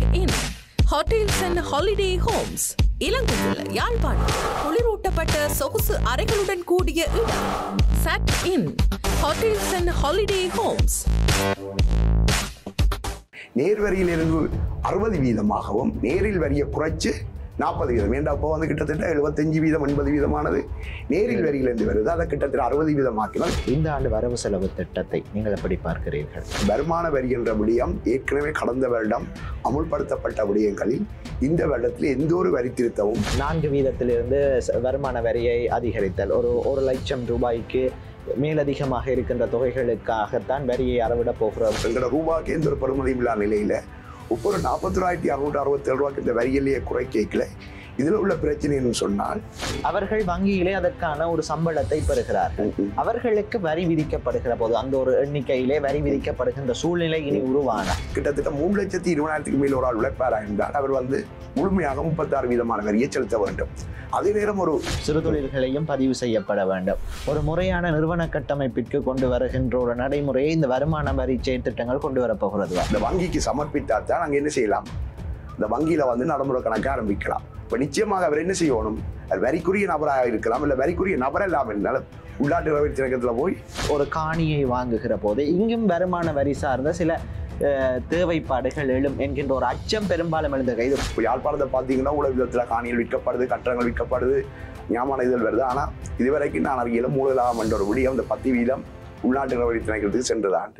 In hotels and holiday homes Ilankuyil Jaffna குளிரூட்டப்பட்ட சொகுசு அறைகளுடன் கூடிய இடம் சட் inn hotels and holiday homes நேர் வரியிலிருந்து அறுபது வீதமாகவும் நேரில் வரியை குறைச்சு நாற்பது வீதம் ஏண்டா இப்போ வந்து கிட்டத்தட்ட எழுபத்தஞ்சு வீதம் எண்பது வீதமானது நேரில் வரியிலிருந்து வருது அதை கிட்டத்தட்ட அறுபது வீதமாக்கினால் இந்த ஆண்டு வரவு செலவு திட்டத்தை நீங்கள் எப்படி பார்க்கிறீர்கள் வருமான வரி என்ற விடயம் ஏற்கனவே கடந்த வருடம் அமுல்படுத்தப்பட்ட விடயங்களில் இந்த வருடத்தில் எந்த ஒரு வரி திருத்தமும் நான்கு வீதத்திலிருந்து ச- வருமான வரியை அதிகரித்தல் ஒரு ஒரு லட்சம் ரூபாய்க்கு மேலதிகமாக இருக்கின்ற தொகைகளுக்காகத்தான் வரியை அறவிடப் போகிறோம் எங்களோட ரூபாய்க்கு எந்த ஒரு பெறுமதியும் இல்லா நிலையில ஒவ்வொரு நாற்பத்தி ரூபாயிரத்தி அறுநூற்றி அறுபத்தேழு ரூபாய்க்கு இந்த வரியலையே குறை கேட்கல இதில் உள்ள பிரச்சனைன்னு சொன்னால் அவர்கள் வங்கியிலே அதற்கான ஒரு சம்பளத்தை பெறுகிறார்கள் அவர்களுக்கு வரி விதிக்கப்படுகிற போது அந்த ஒரு எண்ணிக்கையிலே வரி விதிக்கப்படுகின்ற சூழ்நிலை இனி உருவான கிட்டத்தட்ட மூணு லட்சத்தி இருபதாயிரத்துக்கு மேல் ஒரு ஆள் உழைப்பாரா என்றால் அவர் வந்து முழுமையாக முப்பத்தாறு வீதமான வரியை செலுத்த வேண்டும் அதே நேரம் ஒரு சிறு தொழில்களையும் பதிவு செய்யப்பட வேண்டும் ஒரு முறையான நிறுவன கட்டமைப்பிற்கு கொண்டு வருகின்ற ஒரு நடைமுறையை இந்த வருமான வரி திட்டங்கள் கொண்டு வரப்போகிறது இந்த வங்கிக்கு சமர்ப்பித்தா தான் நாங்கள் என்ன செய்யலாம் இந்த வங்கியில வந்து நடைமுறை கணக்கு ஆரம்பிக்கலாம் இப்போ நிச்சயமாக அவர் என்ன செய்யணும் அது வரிக்குரிய நபராக இருக்கலாம் இல்லை வரிக்குரிய நபர் இல்லாமல் இருந்தாலும் உள்நாட்டு நிறைவேற்று திணைக்கத்தில் போய் ஒரு காணியை வாங்குகிற போது இங்கும் வருமான வரி சார்ந்த சில அஹ், தேவைப்பாடுகள் எழும் என்கின்ற ஒரு அச்சம் பெரும்பாலும் எழுந்த இது இப்போ யாழ்ப்பாணத்தை பார்த்தீங்கன்னா உலக விதத்தில் காணிகள் விற்கப்படுது கட்டடங்கள் விற்கப்படுது ஞாபகம் இதழ் வருது ஆனால் இதுவரைக்கும் நான் அறியல மூலலாகம் என்ற ஒரு விடியம் இந்த பத்து வீதம் உள்நாட்டு நிறைவேற்று திணைக்கிறதுக்கு சென்றதாண்டு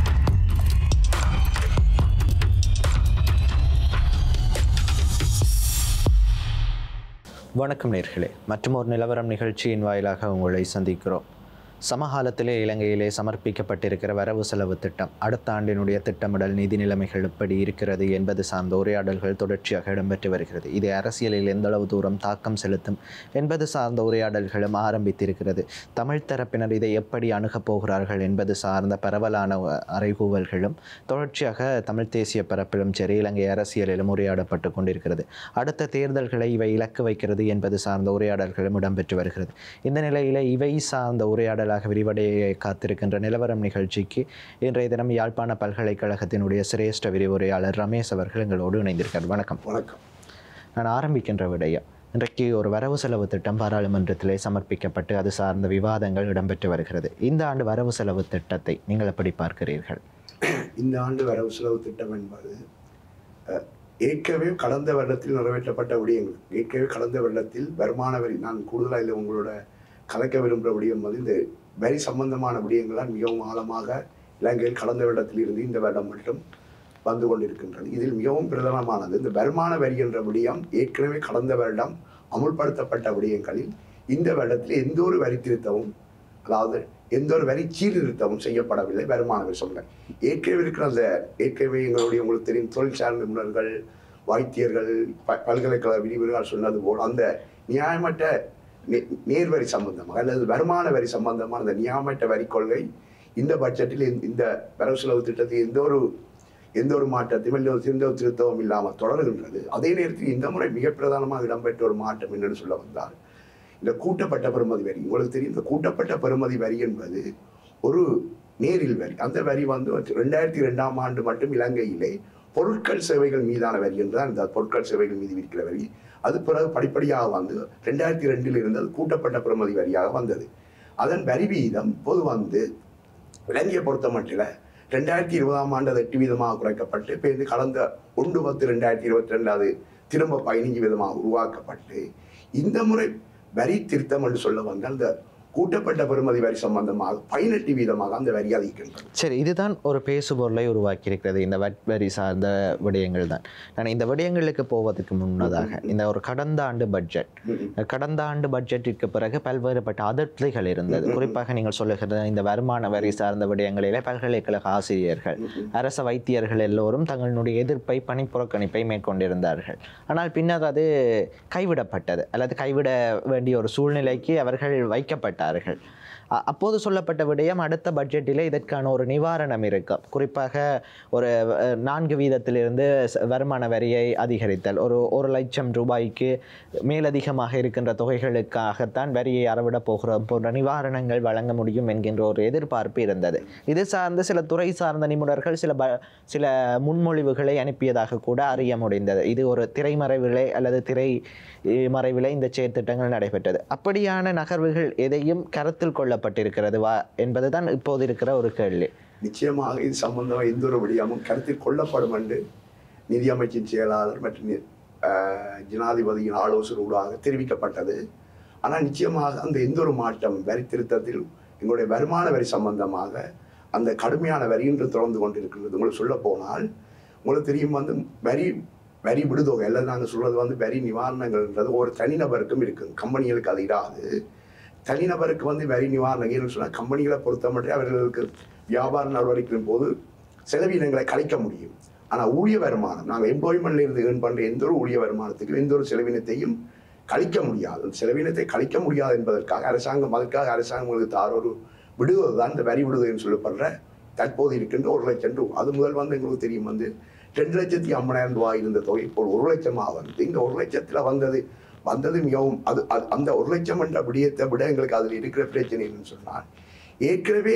வணக்கம் நேர்களே மற்றும் ஒரு நிலவரம் நிகழ்ச்சியின் வாயிலாக உங்களை சந்திக்கிறோம் சமகாலத்திலே இலங்கையிலே சமர்ப்பிக்கப்பட்டிருக்கிற வரவு செலவு திட்டம் அடுத்த ஆண்டினுடைய திட்டமிடல் நிதி நிலைமைகள் எப்படி இருக்கிறது என்பது சார்ந்த உரையாடல்கள் தொடர்ச்சியாக இடம்பெற்று வருகிறது இது அரசியலில் எந்த அளவு தூரம் தாக்கம் செலுத்தும் என்பது சார்ந்த உரையாடல்களும் ஆரம்பித்திருக்கிறது தமிழ் தரப்பினர் இதை எப்படி அணுகப் போகிறார்கள் என்பது சார்ந்த பரவலான அ- அறைகூவல்களும் தொடர்ச்சியாக தமிழ் தேசிய பரப்பிலும் சரி இலங்கை அரசியலிலும் உரையாடப்பட்டு கொண்டிருக்கிறது அடுத்த தேர்தல்களை இவை இலக்கு வைக்கிறது என்பது சார்ந்த உரையாடல்களும் இடம்பெற்று வருகிறது இந்த நிலையில இவை சார்ந்த உரையாடலாக விரிவடைய காத்திருக்கின்ற நிலவரம் நிகழ்ச்சிக்கு இன்றைய தினம் யாழ்ப்பாண பல்கலைக்கழகத்தினுடைய சிரேஷ்ட விரிவுரையாளர் ரமேஷ் அவர்கள் எங்களோடு இணைந்திருக்கார் வணக்கம் வணக்கம் நான் ஆரம்பிக்கின்ற விடயம் இன்றைக்கு ஒரு வரவு செலவு திட்டம் பாராளுமன்றத்திலே சமர்ப்பிக்கப்பட்டு அது சார்ந்த விவாதங்கள் இடம்பெற்று வருகிறது இந்த ஆண்டு வரவு செலவு திட்டத்தை நீங்கள் எப்படி பார்க்கிறீர்கள் இந்த ஆண்டு வரவு செலவு திட்டம் என்பது அஹ், ஏற்கனவே கடந்த வருடத்தில் நிறைவேற்றப்பட்ட விடயங்கள் ஏற்கனவே கடந்த வருடத்தில் வருமான வரி நான் கூடுதலாக இல்லை உங்களோட கலைக்க விரும்புகிற விடயம் வந்து இந்த வரி சம்பந்தமான விடயங்களால் மிகவும் ஆழமாக இலங்கையில் கடந்த வருடத்தில் இருந்து இந்த வருடம் மட்டும் வந்து கொண்டிருக்கின்றது இதில் மிகவும் பிரதானமானது இந்த வருமான வரி என்ற விடயம் ஏற்கனவே கடந்த வருடம் அமுல்படுத்தப்பட்ட விடயங்களில் இந்த வருடத்தில் எந்த ஒரு வரி திருத்தமும் அதாவது எந்த ஒரு வரி சீர்திருத்தமும் செய்யப்படவில்லை வருமான வரி சொல்றேன் ஏற்கனவே இருக்கிற அந்த ஏற்கனவே எங்களுடைய உங்களுக்கு தெரியும் தொழில் சார்ந்த நிபுணர்கள் வைத்தியர்கள் ப- பல்கலைக்கழக விரிவுரைகள் சொன்னது போல் அந்த நியாயமற்ற நே- நேர்வரி சம்பந்தமாக அல்லது வருமான வரி சம்பந்தமான அந்த நியாயமற்ற வரி கொள்கை இந்த பட்ஜெட்டில் இந்த- இந்த வரவு செலவு திட்டத்தில் எந்த ஒரு எந்த ஒரு மாற்றத்தையும் இல்லை ஒரு எந்த ஒரு திருத்தமும் இல்லாமல் தொடர்கின்றது அதே நேரத்தில் இந்த முறை மிக பிரதானமாக இடம்பெற்ற ஒரு மாற்றம் என்னன்னு சொல்ல வந்தால் இந்த கூட்டப்பட்ட பெறுமதி வரி உங்களுக்கு தெரியும் இந்த கூட்டப்பட்ட பெறுமதி வரி என்பது ஒரு நேரில் வரி அந்த வரி வந்து ரெண்டாயிரத்தி ரெண்டாம் ஆண்டு மட்டும் இலங்கையிலே பொருட்கள் சேவைகள் மீதான வரி என்றுதான் இந்த பொருட்கள் சேவைகள் மீது விற்கிற வரி அது பிறகு படிப்படியாக வந்து ரெண்டாயிரத்தி ரெண்டில் இருந்து அது கூட்டப்பட்ட பெறுமதி வரியாக வந்தது அதன் வரி வீதம் இப்போது வந்து இலங்கையை பொறுத்த மட்டில் ரெண்டாயிரத்தி இருபதாம் ஆண்டு அது எட்டு வீதமாக குறைக்கப்பட்டு இப்போ இது கடந்த ஒன்று பத்து ரெண்டாயிரத்தி இருபத்தி ரெண்டாவது திரும்ப பதினஞ்சு வீதமாக உருவாக்கப்பட்டு இந்த முறை வரி திருத்தம் என்று சொல்ல வந்தால் இந்த கூட்டப்பட்ட பெறுமதி வரி சம்பந்தமாக பதினெட்டு வீதமாக அந்த வரி அதிகின்றது சரி இதுதான் ஒரு பேசுபொருளை உருவாக்கியிருக்கிறது இந்த வட் வரி சார்ந்த விடயங்கள் தான் நான் இந்த விடயங்களுக்கு போவதற்கு முன்னதாக இந்த ஒரு கடந்த ஆண்டு பட்ஜெட் கடந்த ஆண்டு பட்ஜெட்டிற்கு பிறகு பல்வேறுபட்ட அதிருப்திகள் இருந்தது குறிப்பாக நீங்கள் சொல்லுகிற இந்த வருமான வரி சார்ந்த விடயங்களிலே பல்கலைக்கழக ஆசிரியர்கள் அரச வைத்தியர்கள் எல்லோரும் தங்களுடைய எதிர்ப்பை பணிப்புறக்கணிப்பை மேற்கொண்டிருந்தார்கள் ஆனால் பின்னர் அது கைவிடப்பட்டது அல்லது கைவிட வேண்டிய ஒரு சூழ்நிலைக்கு அவர்கள் வைக்கப்பட்டார்கள் அ- அப்போது சொல்லப்பட்ட விடயம் அடுத்த பட்ஜெட்டிலே இதற்கான ஒரு நிவாரணம் இருக்கும் குறிப்பாக ஒரு அஹ், நான்கு வீதத்திலிருந்து ச- வருமான வரியை அதிகரித்தல் ஒரு ஒரு லட்சம் ரூபாய்க்கு மேலதிகமாக இருக்கின்ற தொகைகளுக்காகத்தான் வரியை அறவிடப் போகிறோம் போன்ற நிவாரணங்கள் வழங்க முடியும் என்கின்ற ஒரு எதிர்பார்ப்பு இருந்தது இது சார்ந்த சில துறை சார்ந்த நிபுணர்கள் சில ப சில முன்மொழிவுகளை அனுப்பியதாக கூட அறிய முடிந்தது இது ஒரு திரைமறைவிலே அல்லது திரை அஹ், மறைவிலே இந்த செயற்திட்டங்கள் நடைபெற்றது அப்படியான நகர்வுகள் எதையும் கருத்தில் கொள்ளப்பட்டிருக்கிறது வா என்பதுதான் இப்போது இருக்கிற ஒரு கேள்வி நிச்சயமாக இது சம்பந்தமாக எந்த ஒரு விடயமும் கருத்தில் கொள்ளப்படும் என்று நிதியமைச்சின் செயலாளர் மற்றும் நி- ஆஹ் ஜனாதிபதியின் ஆலோசனை ஊடாக தெரிவிக்கப்பட்டது ஆனால் நிச்சயமாக அந்த எந்த ஒரு மாற்றம் வரி திருத்தத்தில் எங்களுடைய வருமான வரி சம்பந்தமாக அந்த கடுமையான வரி என்று தொடர்ந்து கொண்டிருக்கிறது உங்களுக்கு சொல்ல போனால் உங்களுக்கு தெரியும் வந்து வரி வரி விடுதொகை எல்லாம் நாங்கள் சொல்றது வந்து வரி நிவாரணங்கள்ன்றது ஒரு தனிநபருக்கும் இருக்குது கம்பெனிகளுக்கு அது இடாது தனிநபருக்கு வந்து வரி நிவாரணம் சொன்னால் கம்பெனிகளை பொறுத்த மட்டும் அவர்களுக்கு வியாபார நடவடிக்கையின் போது செலவினங்களை கழிக்க முடியும் ஆனால் ஊழிய வருமானம் நாங்கள் எம்ப்ளாய்மெண்ட்ல இருந்து ஏர்ன் பண்ணுற எந்த ஒரு ஊழிய வருமானத்துக்கும் எந்த ஒரு செலவினத்தையும் கழிக்க முடியாது அந்த செலவினத்தை கழிக்க முடியாது என்பதற்காக அரசாங்கம் அதற்காக அரசாங்கங்களுக்கு தார ஒரு விடுவது தான் இந்த வரி விடுதலைன்னு சொல்லப்படுற தற்போது இருக்கின்ற ஒரு லட்சம் ரூபா அது முதல் வந்து எங்களுக்கு தெரியும் வந்து ரெண்டு லட்சத்தி ஐம்பதாயிரம் ரூபாய் இருந்த தொகை இப்போ ஒரு லட்சமாக வந்து இந்த ஒரு லட்சத்தில் வந்தது வந்தது மிகவும் அது அது அந்த ஒரு லட்சம் என்ற விடயத்தை விட எங்களுக்கு அதில் இருக்கிற பிரச்சனை என்னன்னு சொன்னால் ஏற்கனவே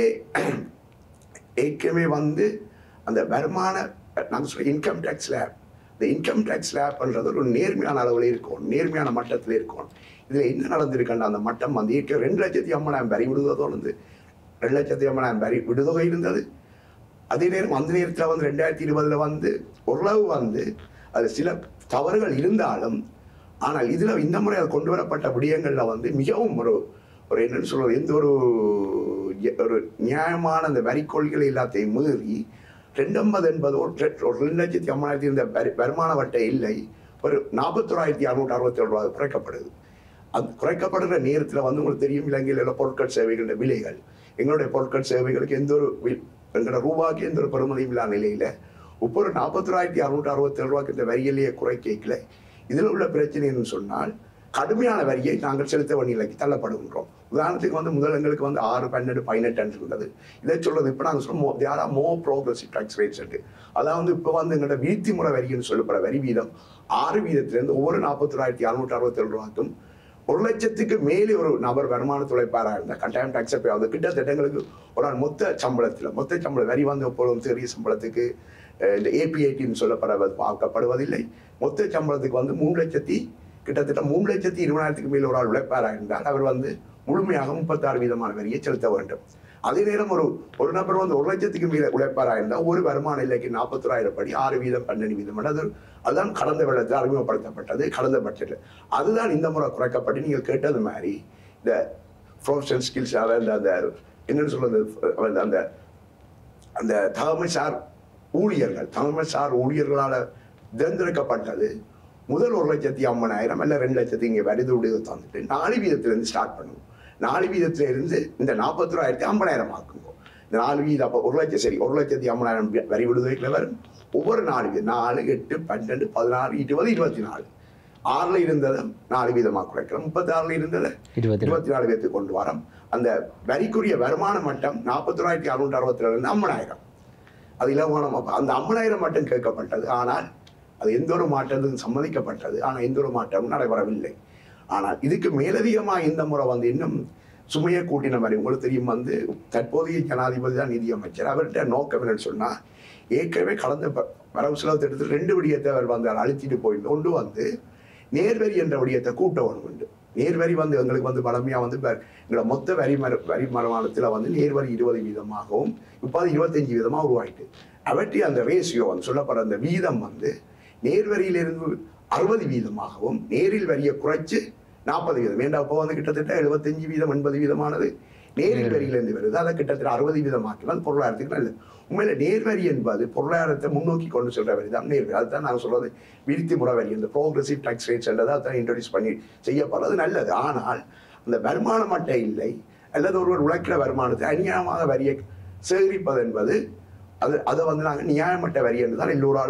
ஏற்கனவே வந்து அந்த வருமான நாங்கள் சொல்ல இன்கம் டேக்ஸ் லேப் இந்த இன்கம் டேக்ஸ் லேப்ன்றது ஒரு நேர்மையான அளவில் இருக்கும் நேர்மையான மட்டத்தில் இருக்கும் இதில் என்ன நடந்திருக்குன்ற அந்த மட்டம் வந்து ஏற்கனவே ரெண்டு லட்சத்தி ஐம்பதாயிரம் வரி விடுதலோடு வந்து ரெண்டு லட்சத்தி ஐம்பதாயிரம் வரி விடுதொகை இருந்தது அதே நேரம் அந்த நேரத்தில் வந்து ரெண்டாயிரத்தி இருபதுல வந்து ஓரளவு வந்து அது சில தவறுகள் இருந்தாலும் ஆனால் இதில் இந்த முறை அது கொண்டு வரப்பட்ட விடயங்களில் வந்து மிகவும் ஒரு ஒரு என்னன்னு சொல்றது எந்த ஒரு ஒரு நியாயமான அந்த வரி கொள்கைகள் எல்லாத்தையும் மீறி ரெண்டம்பது என்பது ஒரு ரெ- ஒரு ரெண்டு லட்சத்தி ஐம்பதாயிரத்தி இந்த வரி வருமான வட்டை இல்லை ஒரு நாற்பத்தோராயிரத்தி அறுநூற்றி அறுபத்தேழு ரூபாய் குறைக்கப்படுது அது குறைக்கப்படுற நேரத்தில் வந்து உங்களுக்கு தெரியும் இலங்கையில் உள்ள பொருட்கள் சேவைகளோட விலைகள் எங்களுடைய பொருட்கள் சேவைகளுக்கு எந்த ஒரு வி- எங்களோட ரூபாய்க்கு எந்த ஒரு பெருமதியும் இல்லாத நிலையில் இப்போ ஒரு நாற்பத்தோராயிரத்தி அறுநூற்றி அறுபத்தேழு ரூபாய்க்கு இந்த வரியலையே குறைக்கல இதில் உள்ள பிரச்சனை என்னன்னு சொன்னால் கடுமையான வரியை நாங்கள் செலுத்த வேண்டிய நிலைக்கு தள்ளப்படுகின்றோம் உதாரணத்துக்கு வந்து முதல் எங்களுக்கு வந்து ஆறு பன்னெண்டு பதினெட்டு இருந்தது இதை சொல்றது இப்போ நாங்கள் சொல்லுவோம் there are more progressive tax rates அதாவது இப்போ வந்து எங்களோட வீழ்த்தி முறை வரின்னு சொல்லப்படுற வரி வீதம் ஆறு வீதத்திலிருந்து ஒவ்வொரு நாற்பத்தோராயிரத்தி அறுநூற்றி அறுபத்தேழு ரூபாய்க்கும் ஒரு லட்சத்துக்கு மேலே ஒரு நபர் வருமான துளைப்பாராக இருந்தால் கட்டாயம் டாக்ஸ் பே ஆகுது கிட்டத்தட்ட எங்களுக்கு ஒரு நாள் மொத்த சம்பளத்தில் மொத்த சம்பளம் வரி வந்து எப்பொழுதும் சிறிய சம்பளத்துக்கு அஹ், இந்த ஏபிஐடின்னு சொல்லப்படுவது பார்க்கப்படுவதில்லை மொத்த சம்பளத்துக்கு வந்து மூணு லட்சத்தி கிட்டத்தட்ட மூணு லட்சத்தி இருபதாயிரத்துக்கு மேல் ஒரு ஆள் உழைப்பாராக இருந்தால் அவர் வந்து முழுமையாக முப்பத்தாறு வீதமான வரியை செலுத்த வேண்டும் அதே நேரம் ஒரு ஒரு நபர் வந்து ஒரு லட்சத்துக்கு மேல உழைப்பாராக இருந்தால் ஒரு வருமான இல்லைக்கு நாற்பத்தோராயிரம் படி ஆறு வீதம் பன்னெண்டு வீதம் அது அதுதான் கடந்த வருடத்தில் அறிமுகப்படுத்தப்பட்டது கடந்த பட்ஜெட்டில் அதுதான் இந்த முறை குறைக்கப்பட்டு நீங்கள் கேட்டது மாதிரி இந்த ப்ரொஃபஷனல் ஸ்கில்ஸ் அந்த அந்த என்னன்னு சொல்றது அந்த அந்த அந்த தலைமைசார் ஊழியர்கள் தலைமைசார் ஊழியர்களால் தேர்ந்தெடுக்கப்பட்டது முதல் ஒரு லட்சத்தி ஐம்பதாயிரம் இல்லை ரெண்டு லட்சத்தி இங்கே வரிது விடுதலை தந்துட்டு நாலு வீதத்திலிருந்து ஸ்டார்ட் பண்ணுவோம் நாலு வீதத்துல இருந்து இந்த நாற்பத்தோராயிரத்தி ஐம்பதாயிரம் ஆக்குங்க இந்த நாலு வீதம் அப்போ ஒரு லட்சம் சரி ஒரு லட்சத்தி ஐம்பதாயிரம் வி- வரி விடுதலைகள் வரும் ஒவ்வொரு நாலு வீதம் நாலு எட்டு பன்னெண்டு பதினாறு இருபது இருபத்தி நாலு ஆறுல இருந்ததை நாலு வீதமாக குறைக்கிறோம் முப்பத்தாறுல இருந்ததை இருபத்தி இருபத்தி நாலு பேர்த்துக்கு கொண்டு வரோம் அந்த வரிக்குரிய வருமான மட்டம் நாற்பத்தோராயிரத்தி அறுநூற்றி அறுபத்தி ரெண்டு ஐம்பதாயிரம் அது இலவனம் அப்ப அந்த ஐம்பதாயிரம் மட்டும் கேட்கப்பட்டது ஆனால் அது எந்த ஒரு மாற்றத்துக்கும் சம்மதிக்கப்பட்டது ஆனால் எந்த ஒரு மாற்றமும் நடைபெறவில்லை ஆனால் இதுக்கு மேலதிகமாக இந்த முறை வந்து இன்னும் சுமையை கூட்டின மாதிரி உங்களுக்கு தெரியும் வந்து தற்போதைய ஜனாதிபதி தான் நிதியமைச்சர் அவர்கிட்ட நோக்கம் என்னன்னு சொன்னால் ஏற்கனவே கடந்த ப- வரவு செலவு திட்டத்தில் ரெண்டு விடயத்தை அவர் வந்து அழுத்திட்டு போயிருந்தோம் ஒன்று வந்து நேர்வரி என்ற விடயத்தை கூட்ட ஒன்று உண்டு நேர்வரி வந்து எங்களுக்கு வந்து பழமையாக வந்து இப்ப எங்களோட மொத்த வரி மர வரி மரமானத்தில் வந்து நேர்வரி இருபது வீதமாகவும் இப்போ அது இருபத்தஞ்சு வீதமாக உருவாயிட்டு அவற்றி அந்த ரேஷியோ வந்து சொல்லப்படுற அந்த வீதம் வந்து நேர்வரியிலிருந்து அறுபது வீதமாகவும் நேரில் வரியை குறைச்சு நாற்பது வீதம் ஏண்டா இப்போ வந்து கிட்டத்தட்ட எழுபத்தஞ்சு வீதம் எண்பது வீதமானது நேரில் வரியிலிருந்து வருது அதை கிட்டத்தட்ட அறுபது வீதமாக்கினால் பொருளாதாரத்துக்கு நல்லது உண்மையில நேர்வரி என்பது பொருளாதாரத்தை முன்னோக்கி கொண்டு செல்ற வரி தான் நேர்வரி அதுதான் நாங்கள் சொல்றது விருத்தி முறை வரி இந்த ப்ரோக்ரஸிவ் டாக்ஸ் ரேட்ஸ் என்றதை அதான் இன்ட்ரடியூஸ் பண்ணி செய்யப்படுறது நல்லது ஆனால் அந்த வருமானம் மட்டும் இல்லை அல்லது ஒருவர் உழைக்கிற வருமானத்தை அநியாயமாக வரியை சேகரிப்பது என்பது அது அதை வந்து நாங்கள் நியாயமற்ற வரி என்று தான் எல்லோராலும்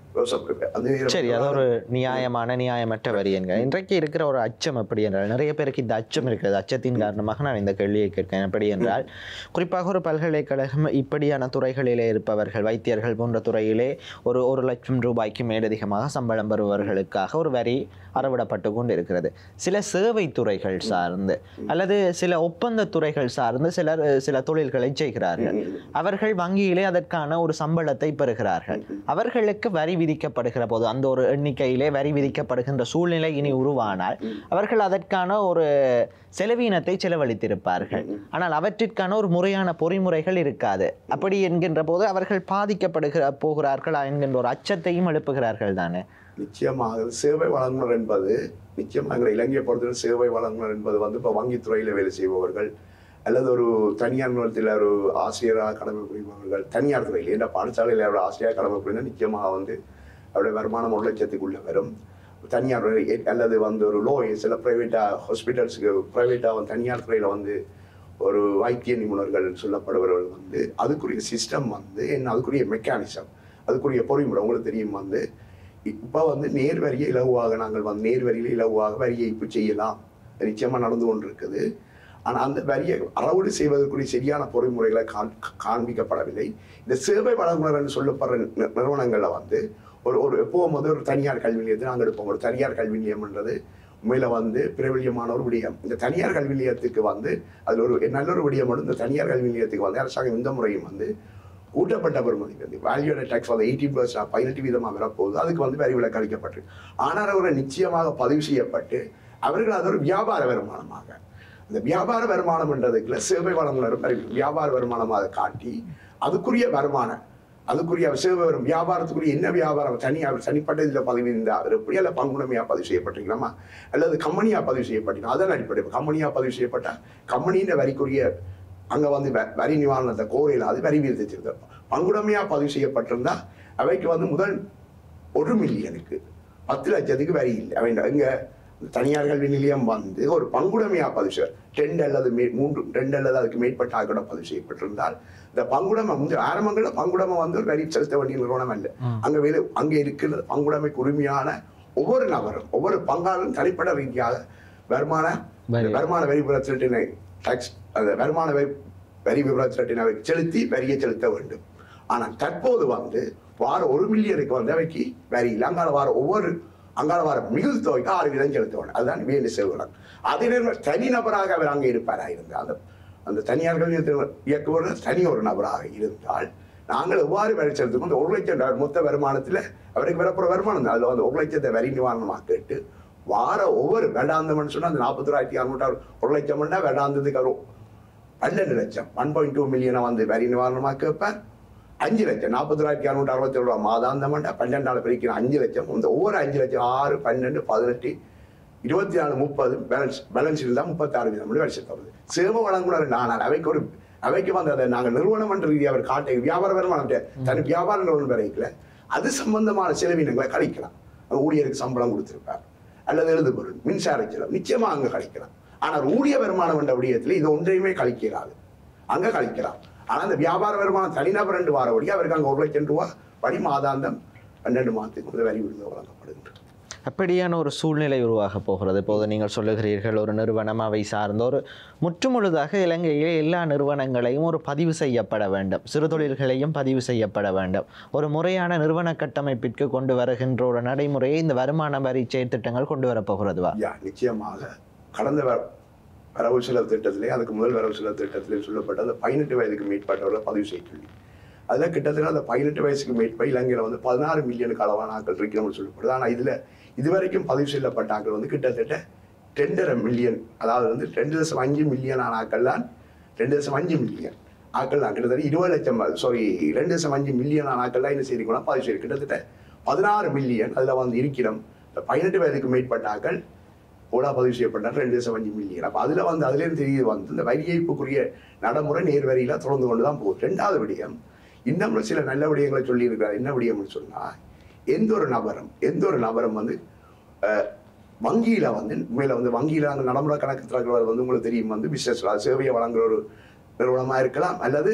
அந்த சரி அது ஒரு நியாயமான நியாயமற்ற வரி என்க இன்றைக்கு இருக்கிற ஒரு அச்சம் எப்படி என்றால் நிறைய பேருக்கு இந்த அச்சம் இருக்கிறது அச்சத்தின் காரணமாக நான் இந்த கேள்வியை கேட்கிறேன் எப்படி என்றால் குறிப்பாக ஒரு பல்கலைக்கழகம் இப்படியான துறைகளிலே இருப்பவர்கள் வைத்தியர்கள் போன்ற துறையிலே ஒரு ஒரு லட்சம் ரூபாய்க்கு மேலதிகமாக சம்பளம் பெறுபவர்களுக்காக ஒரு வரி அறவிடப்பட்டு கொண்டு இருக்கிறது சில சேவை துறைகள் சார்ந்து அல்லது சில ஒப்பந்த துறைகள் சார்ந்து சிலர் அஹ், சில தொழில்களை செய்கிறார்கள் அவர்கள் வங்கியிலே அதற்கான ஒரு சம்பளத்தை பெறுகிறார்கள் அவர்களுக்கு வரி விதிக்கப்படுகிற போது அந்த ஒரு எண்ணிக்கையிலே வரி விதிக்கப்படுகின்ற சூழ்நிலை இனி உருவானால் அவர்கள் அதற்கான ஒரு செலவீனத்தை செலவழித்திருப்பார்கள் ஆனால் அவற்றிற்கான ஒரு முறையான பொறிமுறைகள் இருக்காது அப்படி என்கின்ற போது அவர்கள் பாதிக்கப்படுகிற போகிறார்களா என்கின்ற ஒரு அச்சத்தையும் எழுப்புகிறார்கள் தானே நிச்சயமாக சேவை வழங்குனர் என்பது நிச்சயமாக எங்களை இலங்கையை பொறுத்தவரை சேவை வழங்குனர் என்பது வந்து இப்போ வங்கித்துறையில் வேலை செய்பவர்கள் அல்லது ஒரு தனியார் நிறுவனத்தில் ஒரு ஆசிரியராக கடமை புரிபவர்கள் தனியார் துறையில் என்ற பாடசாலையில் அவரோட ஆசிரியராக கடமை புரிந்தால் நிச்சயமாக வந்து அவருடைய வருமானம் ஒரு லட்சத்துக்குள்ளே வரும் தனியார் துறை, எ- அல்லது வந்து ஒரு லோ சில ப்ரைவேட்டாக ஹாஸ்பிட்டல்ஸுக்கு ப்ரைவேட்டாக தனியார் துறையில் வந்து ஒரு வைத்திய நிபுணர்கள் சொல்லப்படுபவர்கள் வந்து அதுக்குரிய சிஸ்டம் வந்து என்ன அதுக்குரிய மெக்கானிசம் அதுக்குரிய பொறிமுறை உங்களுக்கு தெரியும் வந்து இப்போ வந்து நேர் வரியை இலகுவாக நாங்கள் வந்து நேர் வரியில் இலகுவாக வரியை இப்போ செய்யலாம் அது நிச்சயமாக நடந்து கொண்டு இருக்குது ஆனால் அந்த வரியை அறவடு செய்வதற்குரிய சரியான பொறிமுறைகளை காண் காண்பிக்கப்படவில்லை இந்த சேவை வழங்குனர் என்று சொல்லப்படுற நி- நிறுவனங்களில் வந்து ஒரு ஒரு எப்போவும் வந்து ஒரு தனியார் கல்வி நிலையத்தை நாங்கள் எடுப்போம் ஒரு தனியார் கல்வி நிலையம்ன்றது உண்மையில வந்து பிரபல்யமான ஒரு விடயம் இந்த தனியார் கல்வி நிலையத்துக்கு வந்து அதில் ஒரு நல்ல ஒரு விடயம் வந்து இந்த தனியார் கல்வி நிலையத்துக்கு வந்து அரசாங்கம் இந்த முறையும் வந்து கூட்டப்பட்ட பெறுமதி வந்து வேல்யூட டேக்ஸ் வந்து எயிட்டி பர்சன்ட் பதினெட்டு வீதமாக வரப்போகுது அதுக்கு வந்து வரி விலக்கு அளிக்கப்பட்டிருக்கு ஆனால் அவர்கள் நிச்சயமாக பதிவு செய்யப்பட்டு அவர்கள் அது ஒரு வியாபார வருமானமாக அந்த வியாபார வருமானம் என்றதுக்குள்ள சேவை வழங்குனர் வரி- வியாபார வருமானமாக அதை காட்டி அதுக்குரிய வருமானம் அதுக்குரிய சேவை வரும் வியாபாரத்துக்குரிய என்ன வியாபாரம் தனியாக தனிப்பட்ட இதில் பதிவு இருந்தால் அவர் எப்படி அல்ல பங்குடைமையாக பதிவு செய்யப்பட்டிருக்கலாமா அல்லது கம்பெனியாக பதிவு செய்யப்பட்டிருக்கோம் அதன் அடிப்படை கம்பெனியாக பதிவு செய்யப்பட்ட கம்பெனியின் வரிக்குரிய அங்கே வந்து வ- வரி நிவாரணத்தை கோரையில் அது வரி விதித்திருந்தோம் பங்குடைமையாக பதிவு செய்யப்பட்டிருந்தா அவைக்கு வந்து முதல் ஒரு மில்லியனுக்கு பத்து லட்சத்துக்கு வரி இல்லை அவன் இங்க தனியார் கல்வி நிலையம் வந்து ஒரு பங்குடைமையாக பதிவு செய்ய ரெண்டு அல்லது மே மூன்று ரெண்டு அல்லது அதுக்கு மேற்பட்ட ஆக்கிட பதிவு செய்யப்பட்டிருந்தால் இந்த பங்குடைமை வந்து ஆரம்பங்களில் பங்குடைமை வந்து ஒரு வரி செலுத்த வேண்டிய நிறுவனம் இல்லை அங்க வேலை அங்கே இருக்கிற பங்குடைமைக்கு உரிமையான ஒவ்வொரு நபரும் ஒவ்வொரு பங்காளரும் தனிப்பட்ட ரீதியாக வருமான வரி. வருமான வரி விபரத்தினை டாக்ஸ் அந்த வருமான வரி வரி விபரத்தினை அவை செலுத்தி வரியை செலுத்த வேண்டும் ஆனால் தற்போது வந்து வார ஒரு மில்லியனுக்கு வந்து அவைக்கு வரி இல்லை அங்கால வார ஒவ்வொரு அங்கால வார மிகுதி தொகைக்கு ஆறு வீதம் செலுத்த வேண்டும் அதுதான் வேண்டி செல்வனம் அதே நேரம் தனிநபராக அவர் அங்கே இருப்பாராக இருந்தால் அந்த அந்த தனியார் கல்வி இயக்குபவர் தனி ஒரு நபராக இருந்தால் நாங்கள் எவ்வாறு வரி செலுத்தும் அந்த ஒரு லட்சம் டாலர் மொத்த வருமானத்தில் அவருக்கு வரப்போகிற வருமானம் தான் அதில் வந்து ஒரு லட்சத்தை வரி நிவாரணமாக கேட்டு வார ஒவ்வொரு வேண்டாந்தம்னு சொன்னால் அந்த நாற்பத்தோராயிரத்தி அறுநூறு ஒரு லட்சம்னா வேண்டாந்ததுக்கு வரும் பன்னெண்டு லட்சம் ஒன் பாயிண்ட் டூ மில்லியனை வந்து வரி நிவாரணமாக கேட்பார் அஞ்சு லட்சம் நாற்பத்தோராயிரத்தி அறுநூற்றி அறுபத்தி ரூபா மாதாந்தமண்டா பன்னெண்டாள் பிரிக்கிற அஞ்சு லட்சம் இந்த ஒவ்வொரு அஞ்சு லட்சம் ஆறு பன்னெண்டு பதினெட்டு இருபத்தி நாலு முப்பது பேலன்ஸ் பேலன்ஸ் இருந்தால் முப்பத்தாறு வீதம் வரி செலுத்தப்படுது சேவை வழங்குனர் ஆனால் அவைக்கு ஒரு அவைக்கு வந்து அதை நாங்கள் நிறுவனம் என்ற ரீதியாக அவர் காட்ட வியாபார வருமானம் தனி வியாபார நிறுவனம் வரைக்கல அது சம்பந்தமான செலவினங்களை கழிக்கலாம் அது ஊழியருக்கு சம்பளம் கொடுத்திருப்பார் அல்லது எழுது பொருள் மின்சார செலவு நிச்சயமா அங்க கழிக்கலாம் ஆனால் ஊழிய வருமானம் என்ற விடயத்தில் இது ஒன்றையுமே கழிக்கிறாது அங்க கழிக்கலாம் ஆனா அந்த வியாபார வருமானம் தனிநபர் ரெண்டு வாரபடி அவருக்கு அங்க ஒரு லட்சம் ரூபாய் படி மாதாந்தம் பன்னெண்டு மாதத்துக்கு வந்து வரி விருது வழங்கப்படுகின்றது அப்படியான ஒரு சூழ்நிலை உருவாக போகிறது இப்போது நீங்கள் சொல்லுகிறீர்கள் ஒரு நிறுவனம் அவை சார்ந்த ஒரு முற்றுமுழுதாக இலங்கையில் எல்லா நிறுவனங்களையும் ஒரு பதிவு செய்யப்பட வேண்டும் சிறு தொழில்களையும் பதிவு செய்யப்பட வேண்டும் ஒரு முறையான நிறுவன கட்டமைப்பிற்கு கொண்டு வருகின்ற ஒரு நடைமுறையை இந்த வருமான வரி செயற்திட்டங்கள் கொண்டு வரப்போகிறதுவா யா நிச்சயமாக கடந்த வ- வரவு செலவு திட்டத்திலே அதுக்கு முதல் வரவு செலவு திட்டத்திலே சொல்லப்பட்ட அந்த பதினெட்டு வயதுக்கு மேற்பட்டவர்களை பதிவு செய்ய சொல்லி அதில் கிட்டத்தட்ட அந்த பதினெட்டு வயசுக்கு மேற்ப இலங்கையில் வந்து பதினாறு மில்லியனுக்கு அளவான ஆட்கள் இருக்கிறோம்னு சொல்லப்படுது ஆனால் இதில் இதுவரைக்கும் பதிவு செய்யப்பட்ட ஆட்கள் வந்து கிட்டத்தட்ட ரெண்டரை மில்லியன் அதாவது வந்து ரெண்டு தசம் அஞ்சு மில்லியனான ஆட்கள் தான் ரெண்டு தசம் அஞ்சு மில்லியன் ஆட்கள் தான் கிட்டத்தட்ட இருபது லட்சம் சாரி ரெண்டு தசம் அஞ்சு மில்லியனான ஆட்கள் தான் என்ன செய்திருக்கணும் பதிவு செய்யும் கிட்டத்தட்ட பதினாறு மில்லியன் அதில் வந்து இருக்கிறோம் இந்த பதினெட்டு வயதுக்கு மேற்பட்ட ஆட்கள் ஓடா பதிவு செய்யப்பட்ட ரெண்டு தசம் அஞ்சு மில்லியன் அப்போ அதில் வந்து அதுலேருந்து தெரியுது வந்து இந்த வரி ஏய்ப்புக்குரிய நடைமுறை நேர் வரியில தொடர்ந்து கொண்டு தான் போகுது ரெண்டாவது விடயம் இன்னும் சில நல்ல விடயங்களை சொல்லியிருக்கிறார் என்ன விடயம்னு சொன்னால் எந்த ஒரு நபரும் எந்த ஒரு நபரும் வந்து அஹ், வங்கியில வந்து உண்மையில வந்து வங்கியில அந்த நடைமுறை கணக்கு திறக்கிறவர் வந்து உங்களுக்கு தெரியும் வந்து பிசினஸ் சேவையை வழங்குற ஒரு நிறுவனமா இருக்கலாம் அல்லது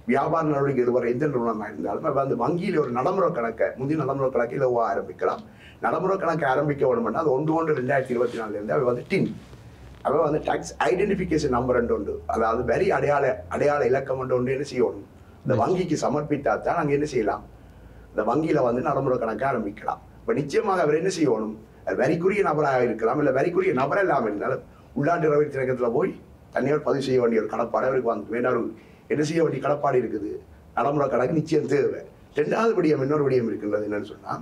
வியாபார நடவடிக்கை ஈடுபடுற எந்த நிறுவனமாக இருந்தாலும் அப்ப அந்த வங்கியில் ஒரு நடைமுறை கணக்கை முந்தைய நடைமுறை கணக்கை இலவா ஆரம்பிக்கலாம் நடைமுறை கணக்கை ஆரம்பிக்க வேணும்னா அது ஒன்று ஒன்று ரெண்டாயிரத்தி இருபத்தி நாலுலேருந்து அவை வந்து டின் அவை வந்து டாக்ஸ் ஐடென்டிஃபிகேஷன் நம்பர் ரெண்டு உண்டு அதாவது வரி அடையாள அடையாள இலக்கம் ஒன்று ஒன்று என்ன செய்யணும் இந்த வங்கிக்கு சமர்ப்பித்தா தான் நாங்கள் என்ன செய்யலாம் இந்த வங்கியில வந்து நடைமுறை கணக்கை ஆரம்பிக்கலாம் இப்போ நிச்சயமாக அவர் என்ன செய்யணும் அது வரிக்குரிய நபராக இருக்கலாம் இல்லை வரிக்குரிய நபர் இல்லாமல் இருந்தாலும் உள்ளாண்டு ரவை திணக்கத்தில் போய் தனியார் பதிவு செய்ய வேண்டிய ஒரு கடப்பாடு அவருக்கு வந்து வேண்டாம் அவருக்கு என்ன செய்ய வேண்டிய கடப்பாடு இருக்குது நடைமுறை கணக்கு நிச்சயம் தேவை ரெண்டாவது விடியம் இன்னொரு விடியம் இருக்கின்றது என்னன்னு சொன்னா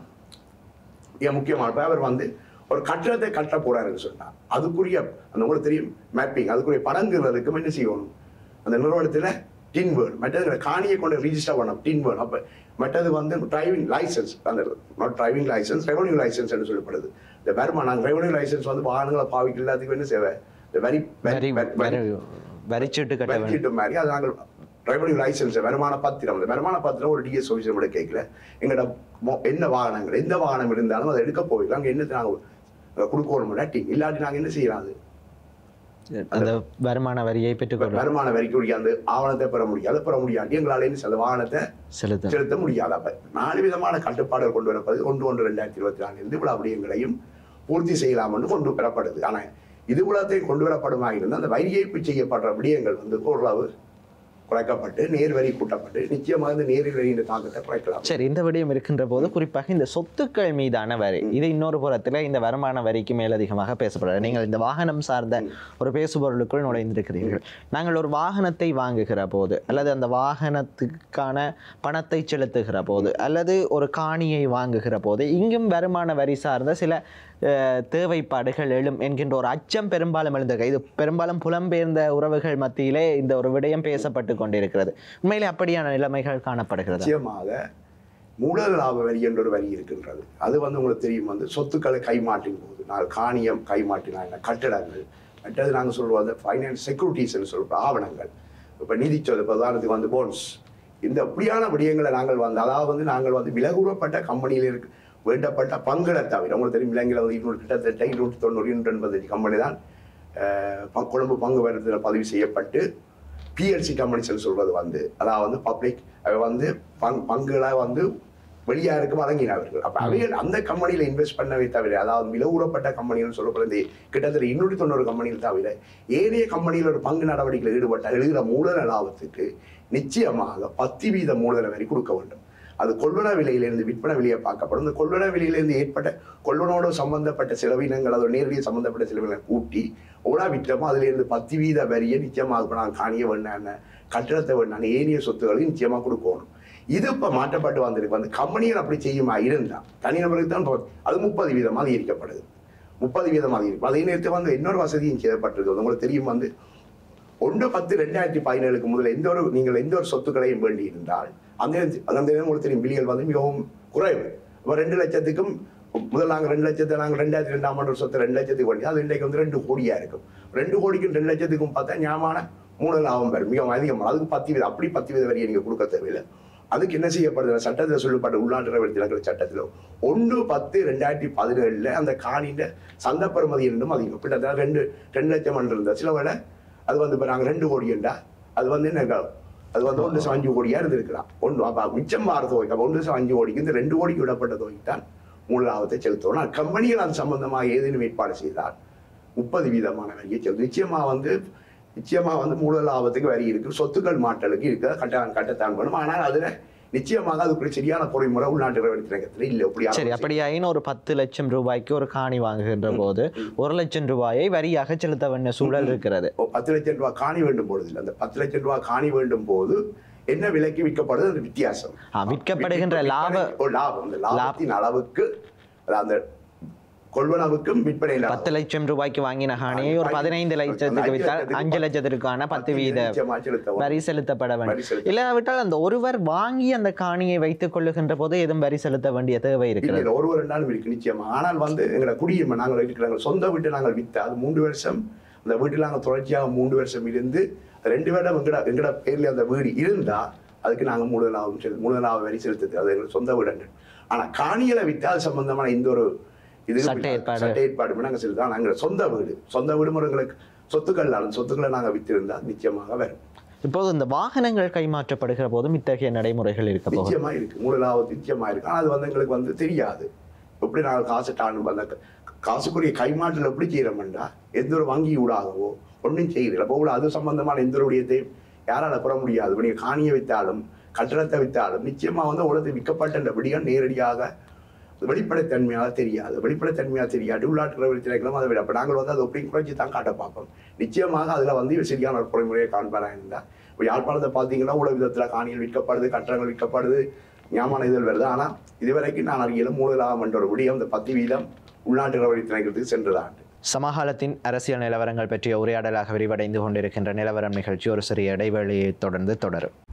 மிக முக்கியமான இப்ப அவர் வந்து ஒரு கட்டடத்தை கட்ட போறாருன்னு சொன்னா அதுக்குரிய அந்த உங்களுக்கு தெரியும் மேப்பிங் அதுக்குரிய படங்குறதுக்கு என்ன செய்யணும் அந்த நிறுவனத்துல டின் வேர்டு மற்றது காணியை கொண்டு ரிஜிஸ்டர் பண்ணணும் டின் வேர்டு அப்ப மற்றது வந்து டிரைவிங் லைசன்ஸ் அந்த not driving licence revenue licence என்று சொல்லப்படுது இந்த வருமானம் ரெவன்யூ லைசன்ஸ் வந்து வாகனங்களை பாவிக்க எல்லாத்துக்கும் என்ன சேவை இந்த வரி வரி வரி- வரி வரி வரிச்சீட்டு கட்ட வேண்டும் வரிச்சீட்டு மாதிரி அது நாங்கள் ரெவன்யூ லைசன்ஸ் வருமான பத்திரம் அந்த வருமான பத்திரம் ஒரு டிஎஸ் ஆஃபீஸர் கூட கேட்கல எங்களோட மொ- என்ன வாகனங்கள் எந்த வாகனம் இருந்தாலும் அதை எடுக்க போயிடலாம் அங்கே என்ன நாங்கள் கொடுக்கணும் இல்லாட்டி இல்லாட்டி நாங்கள் என்ன செய்யலாம் அது அந்த வருமான வரியை பெற்றுக்கொள்ள வருமான வரிக்குரிய அந்த ஆவணத்தை பெற முடியாது பெற முடியாட்டி எங்களால் என்ன செய்ய வாகனத்தை செலுத்த செலுத்த முடியாது அப்ப நாலு விதமான கட்டுப்பாடுகள் கொண்டு வரப்படுது ஒன்று ஒன்று ரெண்டாயிரத்தி இருபத்தி நாலு இருந்து இவ்வளவு விடயங்களையும் பூர்த்தி செய்யலாம் என்று கொண்டு வரப்படுது ஆனா இது இவ்வளத்தையும் கொண்டு வரப்படுமா இருந்தால் அந்த வரி ஏய்ப்பு செய்யப்படுற விடயங்கள் வந்து ஓரளவு குறைக்கப்பட்டு நேர் வரி கூட்டப்பட்டு நிச்சயமாக இந்த நேர் வரியின் தாக்கத்தை குறைக்கலாம் சரி இந்த விடயம் இருக்கின்ற போது குறிப்பாக இந்த சொத்துக்கள் மீதான வரி இது இன்னொரு புறத்தில் இந்த வருமான வரிக்கு மேலதிகமாக பேசப்படுறது நீங்கள் இந்த வாகனம் சார்ந்த ஒரு பேசுபொருளுக்குள் நுழைந்திருக்கிறீர்கள் நாங்கள் ஒரு வாகனத்தை வாங்குகிற போது அல்லது அந்த வாகனத்துக்கான பணத்தை செலுத்துகிற போது அல்லது ஒரு காணியை வாங்குகிற போது இங்கும் வருமான வரி சார்ந்த சில அஹ், தேவைப்பாடுகள் எழும் என்கின்ற ஒரு அச்சம் பெரும்பாலும் எழுந்திருக்கு இது பெரும்பாலும் புலம்பெயர்ந்த உறவுகள் மத்தியிலே இந்த ஒரு விடயம் பேசப்பட்டு கொண்டிருக்கிறது உண்மையிலே அப்படியான நிலைமைகள் காணப்படுகிறது நிச்சயமாக மூல லாப வரி என்ற ஒரு வரி இருக்கின்றது அது வந்து உங்களுக்கு தெரியும் வந்து சொத்துக்களை கைமாற்றின் போது நான் காணியம் கைமாற்றினாங்க கட்டடங்கள் மற்றது நாங்கள் சொல்லுவோம் அந்த ஃபைனான்ஸ் செக்யூரிட்டிஸ்ன்னு சொல்கிறோம் ஆவணங்கள் இப்போ நிதிச்சொல் இப்போ உதாரணத்துக்கு வந்து போன்ஸ் இந்த அப்படியான விடயங்களை நாங்கள் வந்து அதாவது வந்து நாங்கள் வந்து விலகுறப்பட்ட கம்பெனியில் இருக்கு வேண்டப்பட்ட பங்குகளை தவிர உங்களுக்கு தெரியும் இலங்கையில் வந்து இருநூறு கிட்டத்தட்ட இருநூற்றி தொண்ணூறு இருநூற்றி எண்பத்தஞ்சு கம்பெனி தான் அஹ், ப- கொழும்பு பங்கு வருடத்தில் பதிவு செய்யப்பட்டு பிஎல்சி கம்பெனிஸ்னு சொல்றது வந்து அதாவது வந்து பப்ளிக் வந்து பங் பங்குகளை வந்து வெளியாருக்கு வழங்கினவர்கள் அப்ப அவைகள் அந்த கம்பெனியில இன்வெஸ்ட் பண்ணவே தவிர அதாவது விலவுறப்பட்ட கம்பெனிகள் சொல்லப்படுறது கிட்டத்தட்ட இன்னூற்றி தொண்ணூறு கம்பெனிகள் தவிர ஏனைய கம்பெனியில் ஒரு பங்கு நடவடிக்கையில் ஈடுபட்ட எழுகிற மூலதன லாபத்துக்கு நிச்சயமாக பத்து வீத மூலதன வரி கொடுக்க வேண்டும் அது கொள்வன விலையிலிருந்து விற்பனை விலையை பார்க்கப்படும் இந்த கொள்வன விலையிலிருந்து ஏற்பட்ட கொள்வனோடு சம்பந்தப்பட்ட செலவினங்கள் அதோட நேரடியாக சம்பந்தப்பட்ட செலவினங்களை கூட்டி எவ்வளோ விற்றமோ அதிலிருந்து பத்து வீத வரியை நிச்சயமாக இப்போ நான் காணிய வேண்டான கட்டடத்தை வேண்டான ஏனைய சொத்துக்களையும் நிச்சயமாக கொடுக்கணும் இது இப்போ மாற்றப்பட்டு வந்திருக்கு வந்து கம்பெனிகள் அப்படி செய்யுமா இருந்தா தனிநபருக்கு தான் இப்போ அது முப்பது வீதமாக அதிகரிக்கப்படுது முப்பது வீதம் அதிகரிக்கும் அதே நேரத்தில் வந்து இன்னொரு வசதியும் செய்யப்பட்டிருக்கு உங்களுக்கு தெரியும் வந்து ஒன்று பத்து ரெண்டாயிரத்தி பதினேழுக்கு முதல்ல எந்த ஒரு நீங்கள் எந்த ஒரு சொத்துக்களையும் வேண்டி இருந்தால் அந்த நேரத்து- அந்த நேரம் உங்களுக்கு தெரியும் பில்லியல் வந்து மிகவும் குறைவு இப்போ ரெண்டு லட்சத்துக்கும் முதல் நாங்கள் ரெண்டு லட்சத்தை நாங்கள் ரெண்டாயிரத்தி ரெண்டாம் ஆண்டு ஒரு சொத்து ரெண்டு லட்சத்துக்கு வேண்டி அது இன்றைக்கு வந்து ரெண்டு கோடியா இருக்கும் ரெண்டு கோடிக்கும் ரெண்டு லட்சத்துக்கும் பார்த்தா ஞாபகமான மூணு லாபம் பெறும் மிகவும் அதிகம் அதுக்கு பத்து வீதம் அப்படி பத்து வீத வரியை நீங்கள் கொடுக்க தேவையில்லை அதுக்கு என்ன செய்யப்படுது சட்டத்தில் சொல்லப்பட்ட உள்நாட்டு விலங்குகள் சட்டத்தில் ஒன்று பத்து ரெண்டாயிரத்தி பதினேழுல அந்த காணியின் சந்தை பெறுமதி என்றும் அதிகம் கிட்டத்தட்ட ரெண்டு ரெண்டு லட்சம் என்று இருந்த சில வேளை அது வந்து இப்போ நாங்கள் ரெண்டு கோடி என்றா அது வந்து என்ன அது வந்து ஒன்று அஞ்சு கோடியா இருந்திருக்கலாம் ஒன்று அப்போ மிச்சம் மாற தொகை அப்போ ஒன்று அஞ்சு கோடிக்கு இந்த ரெண்டு கோடிக்கு விடப்பட்ட தொகைக்கு தான் மூல லாபத்தை செலுத்தணும் ஆனால் கம்பெனிகள் அது சம்பந்தமாக ஏதேனும் ஏற்பாடு செய்தால் முப்பது வீதமான வரியை செலுத்தும் நிச்சயமா வந்து நிச்சயமா வந்து மூல லாபத்துக்கு வரி இருக்கு சொத்துக்கள் மாற்றலுக்கு இருக்கு கட்ட கட்டத்தான் வேணும் ஆனால் அதுல நிச்சயமாக அதுக்குரிய சரியான பொறிமுறை உள்நாட்டு திணைக்கத்தில் இல்லை அப்படி சரி அப்படியாயின் ஒரு பத்து லட்சம் ரூபாய்க்கு ஒரு காணி வாங்குகின்ற போது ஒரு லட்சம் ரூபாயை வரியாக செலுத்த வேண்டிய சூழல் இருக்கிறது ஓ, பத்து லட்சம் ரூபாய் காணி வேண்டும் பொழுது இல்லை அந்த பத்து லட்சம் ரூபாய் காணி வேண்டும் போது என்ன விலைக்கு விற்கப்படுது அந்த வித்தியாசம் ஆ, விற்கப்படுகின்ற விற்பனை- லாப ஓ, லாபம் அந்த லாபத்தின் அளவுக்கு அது அந்த கொள்வனவுக்கும் விற்பனை பத்து லட்சம் ரூபாய்க்கு வாங்கின காணியை ஒரு பதினைந்து லட்சத்துக்கு வித்தால் அஞ்சு லட்சத்துக்கான பத்து வீத வரி செலுத்தப்பட வரி வேண்டும் செலுத்த- இல்லாவிட்டால் அந்த ஒருவர் வாங்கி அந்த காணியை வைத்துக் கொள்ளுகின்ற போது எதுவும் வரி செலுத்த வேண்டிய தேவை இல்ல இருக்கிறது இல்ல, ஒரு ஒரு நாளும் இருக்கு நிச்சயமா ஆனால் வந்து எங்களை குடியுரிமை நாங்கள் இருக்கிறாங்க சொந்த வீட்டை நாங்கள் வித்து அது மூன்று வருஷம் அந்த வீட்டில் நாங்கள் தொடர்ச்சியாக மூன்று வருஷம் இருந்து ரெண்டு வருடம் எங்கட எங்கட பேர்ல அந்த வீடு இருந்தா அதுக்கு நாங்கள் மூல லாபம் செலுத்து மூல லாபம் வரி செலுத்துது அது எங்களுக்கு சொந்த வீடு ஆனா காணிகளை வித்து அது சம்பந்தமான இந்த ஒரு இது சட்ட ஏற்பாடு. சட்ட ஏற்பாடு நாங்கள் செலுத்தோம் நாங்கள் சொந்த வீடு சொந்த வீடு எங்களுக்கு சொத்துக்கள் அந்த சொத்துக்களை நாங்கள் வித்திருந்தா நிச்சயமாக வரும் இப்போது இந்த வாகனங்கள் கைமாற்றப்படுகிற போதும் இத்தகைய நடைமுறைகள் இருக்க போகுது நிச்சயமா இருக்கு மூலலாவது நிச்சயமா இருக்கு ஆனால் அது வந்து எங்களுக்கு வந்து தெரியாது எப்படி நாங்கள் காசு டான் அந்த க- காசுக்குரிய கைமாற்றல் எப்படி செய்யறோம்டா எந்த ஒரு வங்கி ஊடாகவோ ஒன்றும் செய்யல போகல அது சம்பந்தமான எந்த ஒரு விடயத்தையும் யாரால பெற முடியாது இப்ப நீங்க காணியை வித்தாலும் கட்டடத்தை வித்தாலும் நிச்சயமா வந்து உலகத்தில் விற்கப்பட்ட இந்த விடியம் நேரடியாக வெளிப்படைத்தன்மையாக தெரியாது வெளிப்படைத்தன்மையாக தெரியாது உள்நாட்டு பிரச்சனைகளும் அதை விட அப்ப நாங்கள் வந்து அதை எப்படி குறைச்சி தான் காட்ட பார்ப்போம் நிச்சயமாக அதில் வந்து இவர் சரியான ஒரு பொறிமுறையை காண்பாராக இருந்தால் இப்போ யாழ்ப்பாணத்தை பார்த்தீங்கன்னா உலக விதத்தில் காணிகள் விற்கப்படுது கட்டடங்கள் விற்கப்படுது ஞாபகம் இதழ் வருது ஆனால் இதுவரைக்கும் நான் அறியலும் மூலலாகம் என்ற ஒரு விடியம் இந்த பத்து வீதம் உள்நாட்டு நடவடிக்கை திணைக்கிறதுக்கு சென்றதாண்டு சமகாலத்தின் அரசியல் நிலவரங்கள் பற்றிய உரையாடலாக விரிவடைந்து கொண்டிருக்கின்ற நிலவரம் நிகழ்ச்சி ஒரு சிறிய இடைவெளியை தொடர்ந்து தொடரும்